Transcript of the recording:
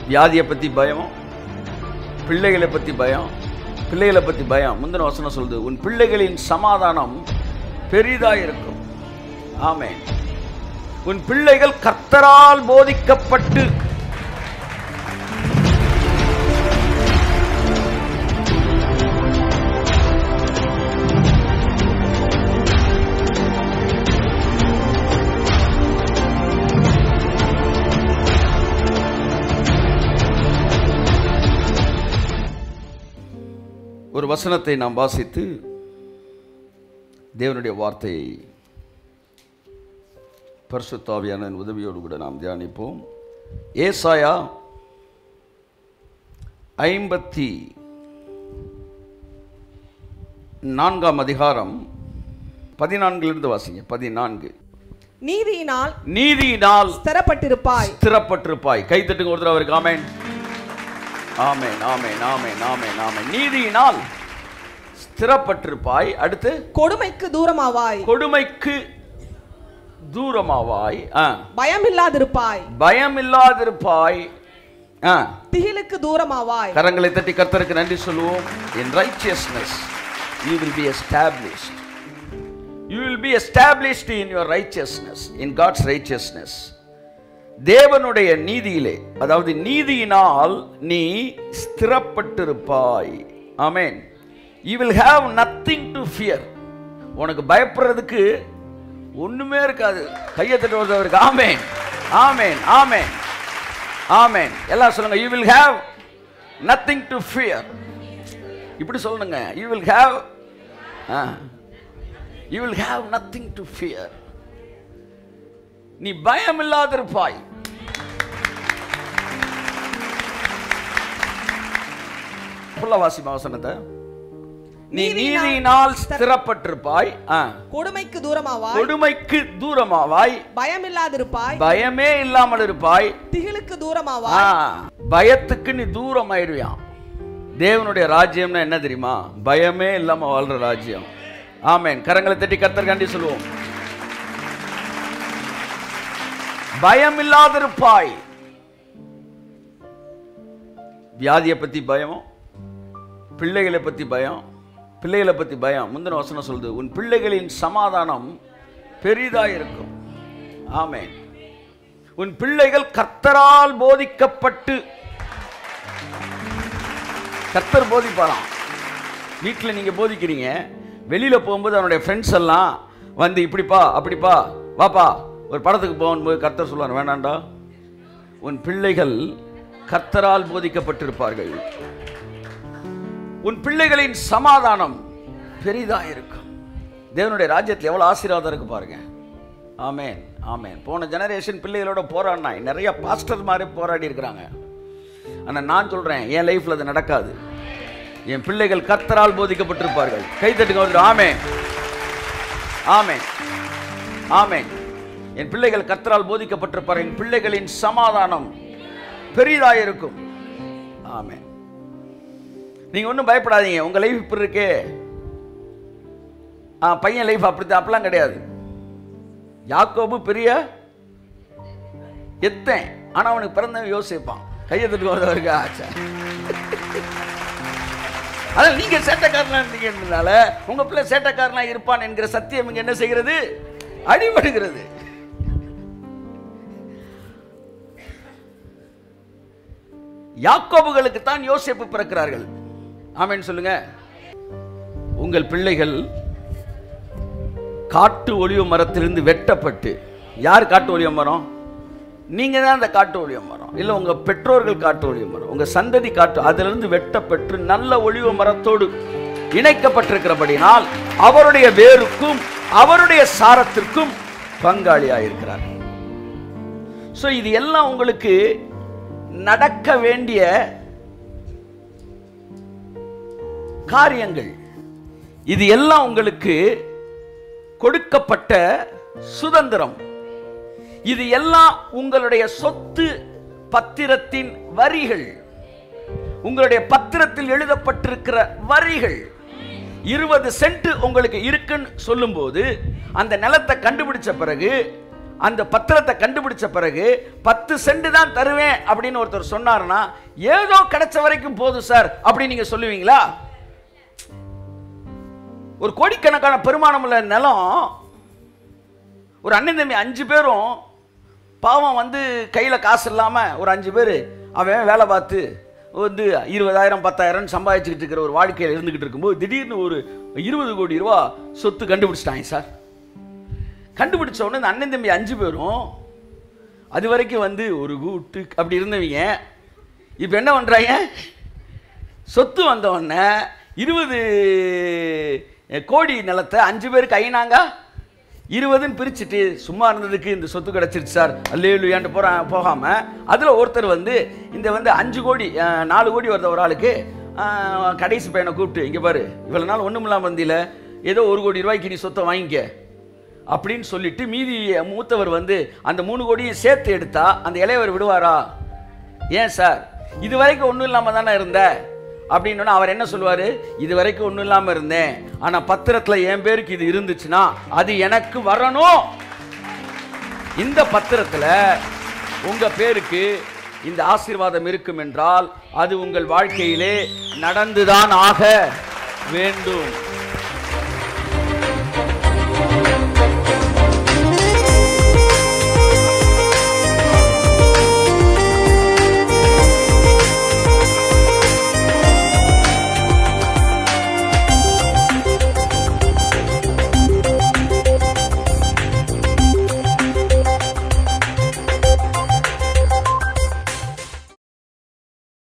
வியாதியை பற்றி பயம் பிள்ளைகளை பற்றி பயம் பிள்ளைகளை பற்றி பயம் முந்தின வசனம் சொல்லுது உன் பிள்ளைகளின் சமாதானம் பெரிதாக இருக்கும் ஆமென் உன் பிள்ளைகள் கர்த்தரால் போதிக்கப்பட்டு ஒரு வசனத்தை நாம் வாசித்து தேவனுடைய வார்த்தையை பரிசுத்தாவியான உதவியோடு கூட நாம் தியானிப்போம் ஏசாயா ஐம்பத்தி நான்காம் அதிகாரம் பதினான்கிலிருந்து வாசிங்க பதினான்கு நீதியினால் நீதியினால் ஸ்திரப்பட்டிருப்பாய் ஸ்திரப்பட்டிருப்பாய் கை தட்டுங்க ஒருத்தர் அவருக்கு ஆமேன் ஆமேன் ஆமேன் ஆமேன் ஆமேன் ஆமேன் நீதியினால் ஸ்திரப்பட்டிருப்பாய் அடுத்து கொடுமைக்கு தூரமாவாய் கொடுமைக்கு தூரமாவாய் ஆ. பயமில்லாதிருப்பாய் பயமில்லாதிருப்பாய் ஆ. திகிலுக்கு தூரமாவாய் கரங்களை தட்டி கர்த்தருக்கு நன்றி சொல்லுவோம் in righteousness you will be established you will be established in your righteousness in god's righteousness தேவனுடைய நீதியிலே அதாவது நீதியினால் நீ ஸ்திரப்பட்டிருப்பாய் ஆமென் you will have nothing to fear உனக்கு பயப்படுறதுக்கு ஒண்ணுமே இருக்காது கையை தட்டு வருவதற்கு ஆமென் ஆமென் ஆமென் ஆமென் எல்லாம் சொல்லுங்க you will have nothing to fear இப்படி சொல்லுங்க you will have you will have nothing to fear நீ பயம் இல்லாதிருப்பாய் புள்ள வாசிமா வசனத்தை நீ நீதியினால் ஸ்திரப்பட்டிருப்பாய் ஆ. கொடுமைக்கு தூரமாவாய் கொடுமைக்கு தூரமாவாய் பயமில்லாதிருப்பாய் பயமே இல்லாமல் இருப்பாய் திகிலுக்கு ஆ, தூரமாவாய் பயத்துக்கு நீ தூரம் ஆயிடுவியான் தேவனுடைய ராஜ்யம்னா என்ன தெரியுமா பயமே இல்லாம வாழ்ற ராஜ்யம் ஆமென் கரங்களை தட்டி கர்த்தர் காண்டி சொல்லுவோம் பயம் இல்லாதிருப்பாய் வியாதியை பத்தி பயம் பிள்ளைகளை பத்தி பயம் பிள்ளைகளை பத்தி பயம் முந்தின வசனம் சொல்லுது உன் பிள்ளைகளின் சமாதானம் பெரிதா இருக்கும் ஆமென் உன் பிள்ளைகள் கர்த்தரால் போதிக்கப்பட்டு கர்த்தர் போதிப்பாராம் வீட்டில் நீங்கள் போதிக்கிறீங்க வெளியில் போகும்போது அவனுடைய ஃப்ரெண்ட்ஸ் எல்லாம் வந்து இப்படிப்பா அப்படிப்பா வாப்பா ஒரு படத்துக்கு போகும்போது கர்த்தர் சொல்லுவார் வேண்டாண்டா உன் பிள்ளைகள் கர்த்தரால் போதிக்கப்பட்டிருப்பார்கள் உன் பிள்ளைகளின் சமாதானம் பெரிதாக இருக்கும் தேவனுடைய ராஜ்யத்தில் எவ்வளோ ஆசீர்வாதம் இருக்கு பாருங்க ஆமென் ஆமென் போன ஜெனரேஷன் பிள்ளைகளோட போராடினா நிறைய பாஸ்டர் மாதிரி போராடி இருக்கிறாங்க ஆனால் நான் சொல்கிறேன் என் லைஃப்பில் அது நடக்காது என் பிள்ளைகள் கர்த்தரால் போதிக்கப்பட்டிருப்பார்கள் கைத்தட்டுங்க வந்து ஆமென் ஆமென் ஆமென் என் பிள்ளைகள் கர்த்தரால் போதிக்கப்பட்டிருப்பார்கள் என் பிள்ளைகளின் சமாதானம் பெரிதாக இருக்கும் ஆமென் நீங்க ஒன்றும் பயப்படாதீங்க உங்க லைஃப் இப்படி இருக்கே ஆ பையன் லைஃப் அப்படித்தான் அப்படிலாம் கிடையாது யாக்கோபு பெரிய எத்தன் ஆனா அவனுக்கு பிறந்தவன் யோசிப்பான் கையை தட்டு வந்தவருக்கு ஆச்சா அதான் நீங்க சேட்டைக்காரனா இருந்தீங்கன்றதுனால உங்க பிள்ளை சேட்டைக்காரனா இருப்பான் என்கிற சத்தியம் இங்க என்ன செய்கிறது அடிபடுகிறது யாக்கோபுகளுக்கு தான் யோசேப்பு பிறக்கிறார்கள் ஆமென் சொல்லுங்க உங்கள் பிள்ளைகள் காட்டு ஒளிவ மரத்திலிருந்து வெட்டப்பட்டு யார் காட்டு ஒளிவ மரம் நீங்க தான் அந்த காட்டு ஒளிவ மரம் இல்ல உங்க பெற்றோர்கள் காட்டு ஒளிவ மரம் உங்க சந்ததி காட்டு அதிலிருந்து வெட்டப்பட்டு நல்ல ஒளிவ மரத்தோடு இணைக்கப்பட்டிருக்கிறபடினால் அவருடைய வேருக்கும் அவருடைய சாரத்திற்கும் பங்காளியாயிருக்கிறார் ஸோ இது எல்லாம் உங்களுக்கு நடக்க வேண்டிய காரியங்கள் இது எல்லாம் உங்களுக்கு கொடுக்கப்பட்ட சுதந்திரம் இது எல்லாம் உங்களுடைய சொத்து பத்திரத்தின் வரிகள் உங்களுடைய பத்திரத்தில் எழுதப்பட்டிருக்கிற வரிகள் இருபது சென்ட் உங்களுக்கு இருக்குன்னு சொல்லும்போது அந்த நிலத்தை கண்டுபிடிச்ச பிறகு அந்த பத்திரத்தை கண்டுபிடிச்ச பிறகு பத்து சென்ட் தான் தருவேன் அப்படின்னு ஒருத்தர் சொன்னாருன்னா ஏதோ கிடைச்ச வரைக்கும் போதும் சார் அப்படி நீங்க சொல்லுவீங்களா ஒரு கோடிக்கணக்கான பெருமானம் உள்ள நிலம் ஒரு அண்ணன் தம்பி அஞ்சு பேரும் பாவம் வந்து கையில் காசு இல்லாமல் ஒரு அஞ்சு பேர் அவன் வேலை பார்த்து வந்து இருபதாயிரம் பத்தாயிரம் சம்பாதிச்சுக்கிட்டு இருக்கிற ஒரு வாழ்க்கையில் இருந்துக்கிட்டு இருக்கும்போது திடீர்னு ஒரு இருபது கோடி ரூபா சொத்து கண்டுபிடிச்சிட்டாங்க சார் கண்டுபிடிச்ச உடனே இந்த அண்ணன் தம்பி அஞ்சு பேரும் அது வரைக்கும் வந்து ஒரு கூட்டு அப்படி இருந்தவங்க இப்போ என்ன பண்ணுறாங்க சொத்து வந்த உடனே இருபது கோடி நிலத்தை அஞ்சு பேருக்கு ஐநாங்க இருபதுன்னு பிரிச்சுட்டு சும்மா இருந்ததுக்கு இந்த சொத்து கிடச்சிருச்சு சார் அல்லேலுயான்ட்டு போகிறா போகாமல் அதில் ஒருத்தர் வந்து இந்த வந்து அஞ்சு கோடி அஹ், நாலு கோடி வருத ஒரு ஆளுக்கு அஹ், கடைசி பையனை கூப்பிட்டு இங்கே பாரு இவ்வளோ நாள் ஒன்றும் இல்லாமல் வந்தியில ஏதோ ஒரு கோடி ரூபாய்க்கு நீ சொத்தை வாங்கிக்க அப்படின்னு சொல்லிட்டு மீதி மூத்தவர் வந்து அந்த மூணு கோடியை சேர்த்து எடுத்தா அந்த இளையவர் விடுவாரா ஏன் சார் இது வரைக்கும் ஒன்றும் இல்லாமல் தானே இருந்த அப்படின்னு அவர் என்ன சொல்லுவார் இது வரைக்கும் ஒன்றும் இல்லாமல் இருந்தேன் ஆனால் பத்திரத்தில் என் பேருக்கு இது இருந்துச்சுன்னா அது எனக்கு வரணும் இந்த பத்திரத்தில் உங்கள் பேருக்கு இந்த ஆசீர்வாதம் இருக்கும் என்றால் அது உங்கள் வாழ்க்கையிலே நடந்துதான் ஆக வேண்டும்